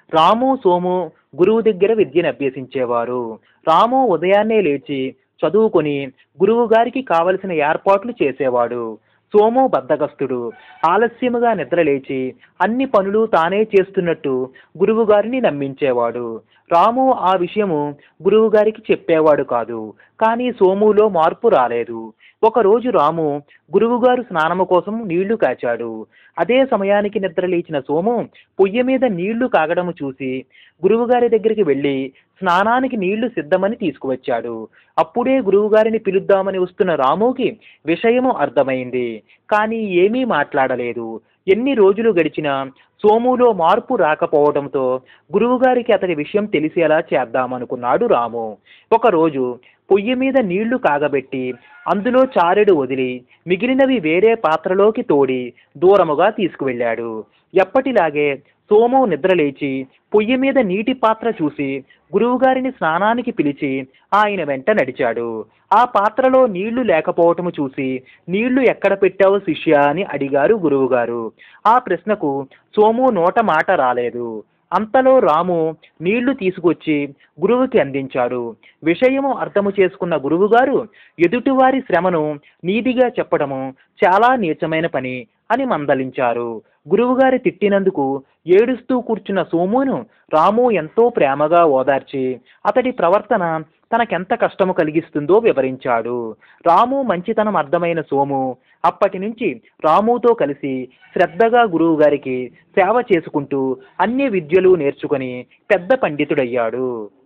రాము సోము గురువు దగ్గర విద్యను అభ్యసించేవారు రాము ఉదయాన్నే లేచి చదువుకొని గురువు గారికి కావలసిన ఏర్పాట్లు చేసేవాడు సోము బద్దగస్తుడు ఆలస్యముగా నిద్రలేచి అన్ని పనులు తానే చేస్తున్నట్టు గురువుగారిని నమ్మించేవాడు రాము ఆ విషయము గురువుగారికి చెప్పేవాడు కాదు కానీ సోములో మార్పు రాలేదు ఒకరోజు రాము గురువుగారు స్నానము కోసం నీళ్లు కాచాడు అదే సమయానికి నిద్రలేచిన సోము పొయ్యి మీద నీళ్లు కాగడము చూసి గురువుగారి దగ్గరికి వెళ్ళి స్నానానికి నీళ్లు సిద్ధమని తీసుకువచ్చాడు అప్పుడే గురువుగారిని పిలుద్దామని వస్తున్న రాముకి విషయము అర్థమైంది కానీ ఏమీ మాట్లాడలేదు ఎన్ని రోజులు గడిచినా సోములో మార్పు రాకపోవడంతో గురువుగారికి అతడి విషయం తెలిసేలా చేద్దామనుకున్నాడు రాము ఒకరోజు పొయ్యి మీద నీళ్లు కాగబెట్టి అందులో చారెడు వదిలి మిగిలినవి వేరే పాత్రలోకి తోడి దూరముగా తీసుకువెళ్ళాడు ఎప్పటిలాగే సోము నిద్రలేచి పొయ్యి మీద నీటి పాత్ర చూసి గురువుగారిని స్నానానికి పిలిచి ఆయన వెంట నడిచాడు ఆ పాత్రలో నీళ్లు లేకపోవటము చూసి నీళ్లు ఎక్కడ పెట్టావు శిష్య అని అడిగారు గురువుగారు ఆ ప్రశ్నకు సోము నోట మాట రాలేదు అంతలో రాము నీళ్లు తీసుకొచ్చి గురువుకి అందించాడు విషయము అర్థము చేసుకున్న గురువుగారు ఎదుటివారి శ్రమను నీతిగా చెప్పడము చాలా నీచమైన పని అని మందలించారు గురువుగారి తిట్టినందుకు ఏడుస్తూ కూర్చున్న సోమును రాము ఎంతో ప్రేమగా ఓదార్చి అతడి ప్రవర్తన తనకెంత కష్టము కలిగిస్తుందో వివరించాడు రాము మంచితనం అర్థమైన సోము అప్పటి నుంచి రాముతో కలిసి శ్రద్ధగా గురువుగారికి సేవ చేసుకుంటూ అన్ని విద్యలు నేర్చుకొని పెద్ద పండితుడయ్యాడు